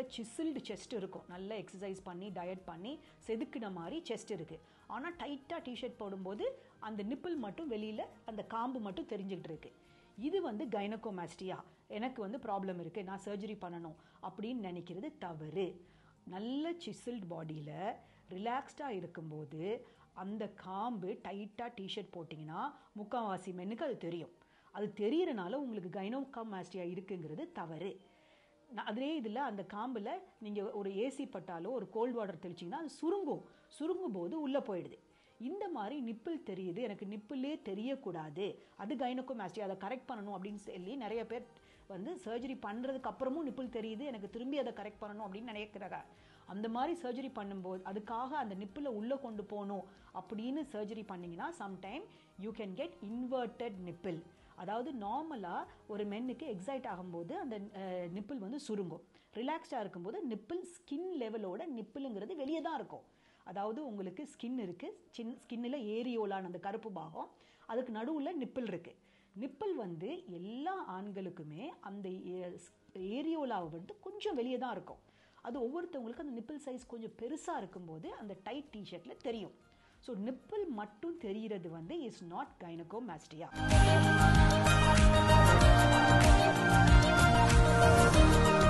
Chiselled chest இருக்கும் நல்ல exercise பண்ணி டயட் பண்ணி செதுக்கின மாதிரி செஸ்ட் இருக்கு ஆனால் டைட்டாக டிஷர்ட் போடும்போது அந்த நிப்பிள் மட்டும் வெளியில் அந்த காம்பு மட்டும் தெரிஞ்சுக்கிட்டு இருக்கு இது வந்து கைனகோமாஸ்டியா எனக்கு வந்து ப்ராப்ளம் இருக்குது நான் சர்ஜரி பண்ணணும் அப்படின்னு நினைக்கிறது தவறு நல்ல சிசில்டு பாடியில் ரிலாக்ஸ்டாக இருக்கும்போது அந்த காம்பு டைட்டாக டிஷர்ட் போட்டிங்கன்னா முக்கால்வாசி மென்னுக்கு அது தெரியும் அது தெரியறனால உங்களுக்கு கைனோகாமாஸ்டியா இருக்குங்கிறது தவறு நான் அதே இதில் அந்த காம்பில் நீங்கள் ஒரு ஏசி பட்டாலோ ஒரு கோல்ட் வாட்டர் தெளிச்சிங்கன்னா அது சுருங்கும் சுருங்கும் போது உள்ளே போயிடுது இந்த மாதிரி நிப்பிள் தெரியுது எனக்கு நிப்பிளே தெரியக்கூடாது அது கைனோகோமாஸ்டி அதை கரெக்ட் பண்ணணும் அப்படின்னு சொல்லி நிறைய பேர் வந்து சர்ஜரி பண்ணுறதுக்கு அப்புறமும் நிப்பிள் தெரியுது எனக்கு திரும்பி அதை கரெக்ட் பண்ணணும் அப்படின்னு நினைக்கிறாங்க அந்த மாதிரி சர்ஜரி பண்ணும்போது அதுக்காக அந்த நிப்பிளை உள்ளே கொண்டு போகணும் அப்படின்னு சர்ஜரி பண்ணிங்கன்னா sometime you can get inverted nipple அதாவது நார்மலாக ஒரு மென்னுக்கு எக்ஸைட் ஆகும்போது அந்த நிப்பிள் வந்து சுருங்கும் ரிலாக்ஸ்டாக இருக்கும்போது நிப்பிள் ஸ்கின் லெவலோட நிப்பிளுங்கிறது வெளியே தான் இருக்கும் அதாவது உங்களுக்கு ஸ்கின் இருக்குது சின் ஸ்கின்னில் ஏரியோலான அந்த கருப்பு பாகம் அதுக்கு நடுவில் நிப்பிள் இருக்குது நிப்பிள் வந்து எல்லா ஆண்களுக்குமே அந்த ஏரியோலாவை வந்து கொஞ்சம் வெளியே தான் இருக்கும் அது ஒவ்வொருத்தவங்களுக்கு அந்த நிப்பிள் சைஸ் கொஞ்சம் பெருசாக இருக்கும்போது அந்த டைட் டிஷர்ட்டில் தெரியும் ஸோ நிப்பிள் மட்டும் தெரிகிறது வந்து is not gynaecomastia Thank you.